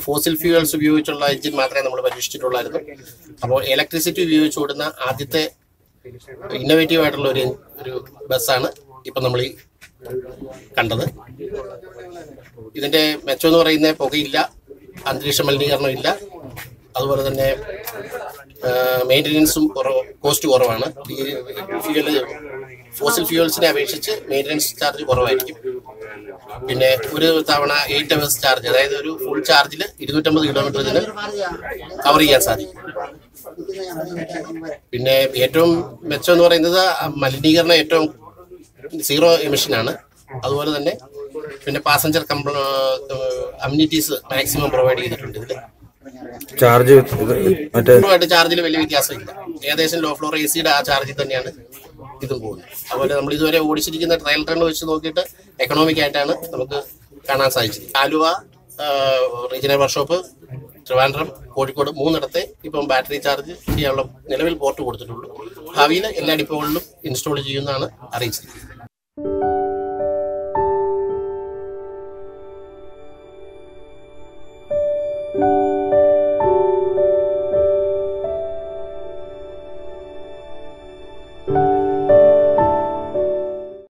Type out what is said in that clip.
fossil fuels ഉപയോഗിച്ചുള്ള engine മാത്രമേ നമ്മൾ പരീക്ഷിച്ചിട്ടുള്ളായിരുന്നു അപ്പോൾ ഇലക്ട്രിസിറ്റി ഉപയോഗിച്ച് ഓടുന്ന ആദ്യത്തെ ഇന്നോവേറ്റീവ് ആയിട്ടുള്ള ഒരു ഒരു ബസ്സാണ് ഇപ്പം നമ്മൾ ഈ കണ്ടത് ഇതിന്റെ മെച്ചം എന്ന് പറയുന്നത് പുകയില്ല അന്തരീക്ഷ മലിനീകരണം ഇല്ല അതുപോലെ തന്നെ മെയിൻ്റനൻസും കുറവ് കോസ്റ്റ് കുറവാണ് ഈ ഫ്യൂവൽ ഫോസിൽ ഫ്യൂവൽസിനെ അപേക്ഷിച്ച് മെയിൻ്റനൻസ് ചാർജ് കുറവായിരിക്കും പിന്നെ ഒരു തവണ എയ്റ്റ് അവേഴ്സ് ചാർജ് അതായത് ഒരു ഫുൾ ചാർജിൽ ഇരുന്നൂറ്റമ്പത് കിലോമീറ്റർ ഇതിന് കവർ ചെയ്യാൻ സാധിക്കും പിന്നെ ഏറ്റവും മെച്ചം എന്ന് പറയുന്നത് മലിനീകരണം ഏറ്റവും സീറോ എമിഷനാണ് അതുപോലെ തന്നെ പിന്നെ പാസഞ്ചർ അമ്യൂണിറ്റീസ് മാക്സിമം പ്രൊവൈഡ് ചെയ്തിട്ടുണ്ട് ഇതിൽ ചാർജ് മറ്റേ ആയിട്ട് ചാർജിൽ വലിയ വ്യത്യാസമില്ല ഏകദേശം ലോ ഫ്ലോർ എ സിയുടെ ആ ചാർജിൽ തന്നെയാണ് ഇതും പോകുന്നത് അതുപോലെ നമ്മൾ ഇതുവരെ ഓടിച്ചിരിക്കുന്ന ട്രയൽ റൺ വെച്ച് നോക്കിയിട്ട് എക്കണോമിക് ആയിട്ടാണ് നമുക്ക് കാണാൻ സാധിച്ചത് ആലുവ റീജിയണൽ വർക്ക്ഷോപ്പ് ട്രിവാൻഡ്രം കോഴിക്കോട് മൂന്നിടത്തെ ഇപ്പം ബാറ്ററി ചാർജ് ചെയ്യാനുള്ള നിലവിൽ പോർട്ട് കൊടുത്തിട്ടുള്ളൂ ഭാവിയിൽ എല്ലാ ഡിപ്പോകളിലും ഇൻസ്റ്റാൾ ചെയ്യുമെന്നാണ് അറിയിച്ചത്